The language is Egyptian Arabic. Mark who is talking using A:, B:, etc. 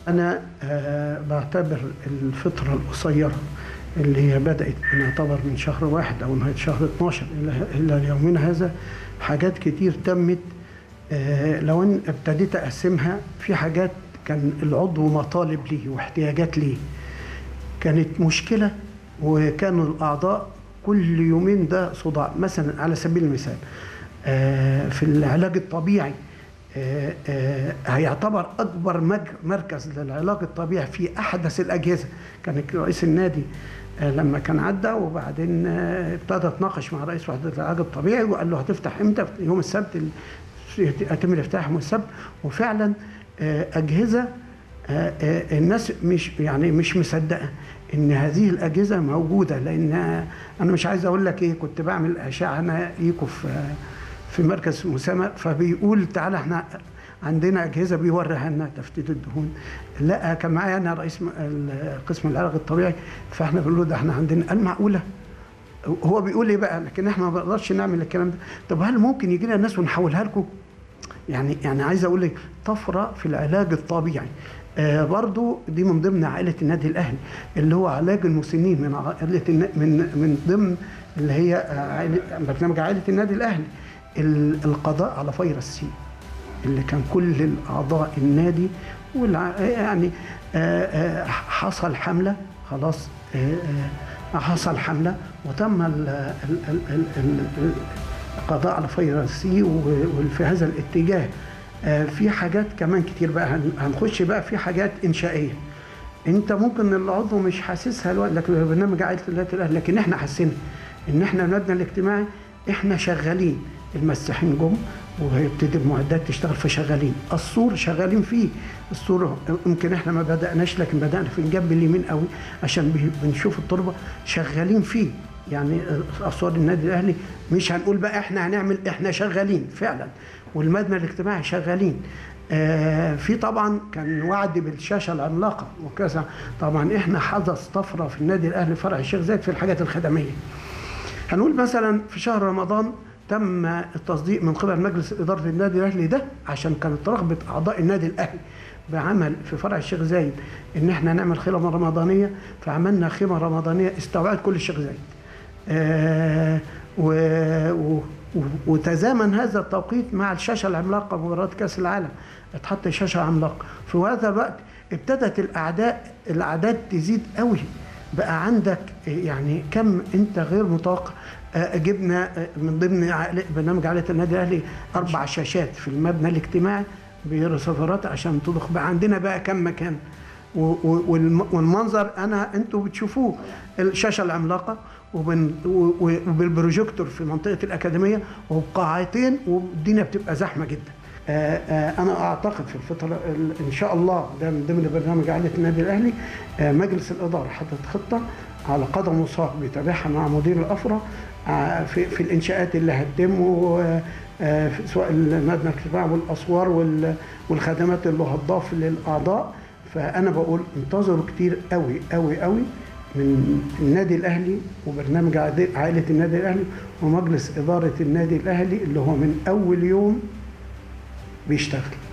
A: أنا آه، بعتبر الفترة القصيرة اللي هي بدأت بنعتبر من شهر واحد أو نهاية شهر 12 إلى إلى يومنا هذا حاجات كتير تمت آه، لو أن ابتديت أقسمها في حاجات كان العضو مطالب ليه واحتياجات ليه كانت مشكلة وكانوا الأعضاء كل يومين ده صداع مثلا على سبيل المثال آه، في العلاج الطبيعي آه، آه، هيعتبر اكبر مج- مركز للعلاج الطبيعي في احدث الاجهزه كان رئيس النادي آه، لما كان عدى وبعدين آه، ابتدى اتناقش مع رئيس وحده العلاج الطبيعي وقال له هتفتح امتى يوم السبت ال- يتم الافتتاح يوم السبت وفعلا آه، اجهزه آه، آه، الناس مش يعني مش مصدقه ان هذه الاجهزه موجوده لان آه، انا مش عايز اقول لك ايه كنت بعمل اشعه انا ليكوا في آه، في مركز مسامة فبيقول تعالى احنا عندنا اجهزه بيوريها لنا تفتيت الدهون لا كان معايا انا رئيس م- ال- قسم العلاج الطبيعي فاحنا بنقول له ده احنا عندنا قال معقوله هو بيقول ايه بقى لكن احنا ما بنقدرش نعمل الكلام ده طب هل ممكن يجي لنا ناس ونحولها لكم يعني يعني عايز اقول لك طفره في العلاج الطبيعي آه برضو دي من ضمن عائله النادي الاهلي اللي هو علاج المسنين من عائله النا- من من ضمن اللي هي آه، عائله برنامج عائله النادي الاهلي ال- القضاء على فيروس سي اللي كان كل الاعضاء النادي والع... يعني آه، آه، حصل حمله خلاص آه، آه، حصل حمله وتم ال- ال- ال- ال- ال- القضاء على فيروس سي و- وفي هذا الاتجاه آه، في حاجات كمان كتير بقى هن- هنخش بقى في حاجات انشائيه انت ممكن العضو مش حاسسها الوقت لكن برنامج عائله النادي الاهلي لكن احنا حاسين ان احنا المبنى الاجتماعي احنا شغالين المساحين جم وهيبتدي المعدات تشتغل فشغالين السور شغالين فيه السور يمكن احنا ما بدأناش لكن بدأنا في الجنب اليمين قوي عشان بي- بنشوف التربة شغالين فيه يعني اسوار النادي الاهلي مش هنقول بقى احنا هنعمل احنا شغالين فعلا والمبنى الاجتماعي شغالين آه في طبعا كان وعد بالشاشه العملاقه وكذا طبعا احنا حدث طفره في النادي الاهلي فرع الشيخ زايد في الحاجات الخدميه هنقول مثلا في شهر رمضان تم التصديق من قبل مجلس إدارة النادي الأهلي ده عشان كانت رغبة أعضاء النادي الأهلي بعمل في فرع الشيخ زايد إن إحنا نعمل خيمة رمضانية فعملنا خيمة رمضانية استوعبت كل الشيخ زايد. آه و و و- وتزامن هذا التوقيت مع الشاشة العملاقة مباراة كأس العالم اتحط شاشة عملاقة في هذا الوقت ابتدت الأعداء الأعداد تزيد قوي بقى عندك يعني كم انت غير متوقع آه، جبنا آه، من ضمن عائلة برنامج عائله النادي الاهلي اربع شاشات في المبنى الاجتماعي برصفرات عشان تضخ بقى عندنا بقى كم مكان و- و- والم- والمنظر انا انتوا بتشوفوه الشاشه العملاقه وبن- و- و- وبالبروجيكتور في منطقه الاكاديميه وبقاعتين والدنيا بتبقى زحمه جدا آه، آه، انا اعتقد في الفتره ال- ان شاء الله ده من ضمن برنامج عائله النادي الاهلي آه، مجلس الاداره حدد خطه على قدم وساق بيتابعها مع مدير الافرع آه، في في الانشاءات اللي هتتم آه، في- سواء المبنى الاجتماعي والاسوار وال- والخدمات اللي هتضاف للاعضاء فانا بقول انتظروا كتير قوي قوي قوي من النادي الاهلي وبرنامج عائلة- عائله النادي الاهلي ومجلس اداره النادي الاهلي اللي هو من اول يوم بيشتغل